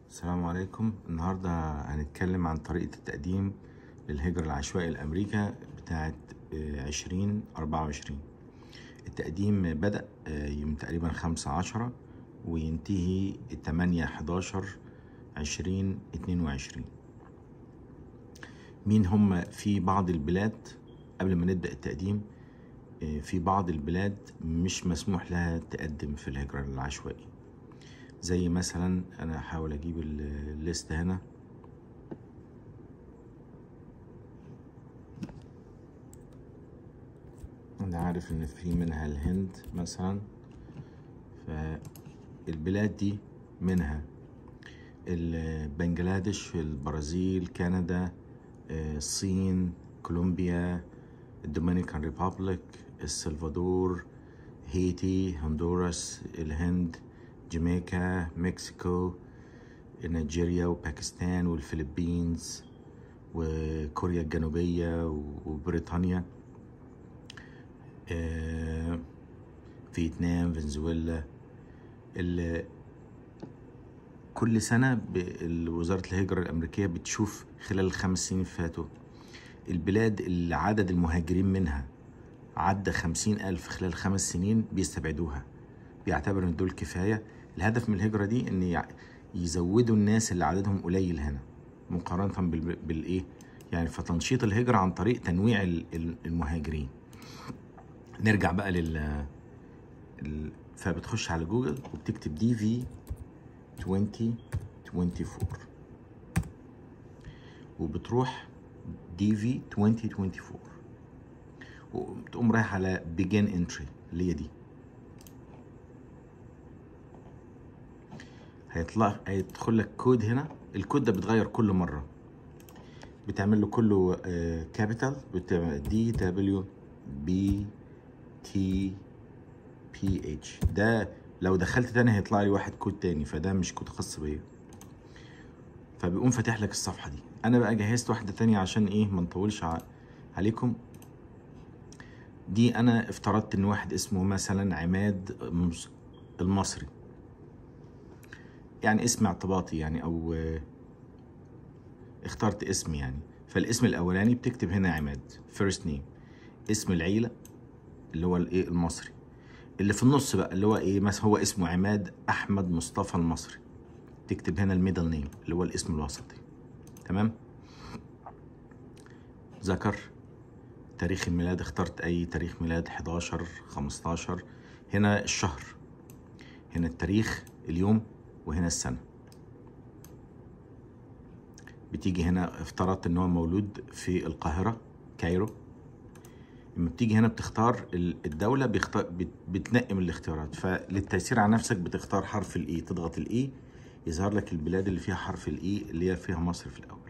السلام عليكم النهاردة هنتكلم عن طريقة التقديم للهجرة العشوائي لأمريكا بتاعة عشرين أربعة وعشرين التقديم بدأ آه، يوم تقريبا خمسة عشرة وينتهي تمانية حداشر عشرين اتنين وعشرين مين هم في بعض البلاد قبل ما نبدأ التقديم آه، في بعض البلاد مش مسموح لها تقدم في الهجرة العشوائي زي مثلا انا هحاول اجيب ال- الليست هنا انا عارف ان في منها الهند مثلا فالبلاد دي منها ال- بنجلاديش البرازيل كندا آه، الصين كولومبيا الدومينيكان ريبابليك السلفادور هيتي هندوراس الهند جامايكا مكسيكو نيجيريا وباكستان والفلبينز وكوريا الجنوبية وبريطانيا آه، فيتنام فنزويلا ال- كل سنة ب- ال- وزارة الهجرة الأمريكية بتشوف خلال الخمس سنين اللي فاتوا البلاد اللي عدد المهاجرين منها عدى خمسين ألف خلال خمس سنين بيستبعدوها بيعتبر ان دول كفاية الهدف من الهجرة دي ان يع- يزودوا الناس اللي عددهم قليل هنا مقارنة بال- بالايه يعني فتنشيط الهجرة عن طريق تنويع ال- ال- المهاجرين نرجع بقى لل ال- فبتخش على جوجل وبتكتب دي في 2024 وبتروح دي في 2024 وتقوم رايح على بيجن انتري اللي هي دي هيطلع هيدخل لك كود هنا الكود ده بيتغير كل مره بتعمل له كله كابيتال بتعمل دي دبليو بي تي بي اتش ده لو دخلت تاني هيطلع لي واحد كود تاني فده مش كود خاص بيا فبيقوم فاتح لك الصفحه دي انا بقى جهزت واحده تانية عشان ايه ما نطولش ع- عليكم دي انا افترضت ان واحد اسمه مثلا عماد مس- المصري يعني اسم اعتباطي يعني او آه، اخترت اسم يعني فالاسم الاولاني بتكتب هنا عماد فيرست نيم اسم العيله اللي هو الايه المصري اللي في النص بقى اللي هو ايه مثلا هو اسمه عماد احمد مصطفى المصري تكتب هنا الميدل نيم اللي هو الاسم الوسطي تمام ذكر تاريخ الميلاد اخترت اي تاريخ ميلاد 11 15 هنا الشهر هنا التاريخ اليوم وهنا السنة بتيجي هنا افترضت ان هو مولود في القاهرة كايرو لما بتيجي هنا بتختار ال- الدولة بيختار بت- بتنقي من الاختيارات فللتيسير على نفسك بتختار حرف الاي تضغط الاي يظهر لك البلاد اللي فيها حرف الاي اللي هي فيها مصر في الاول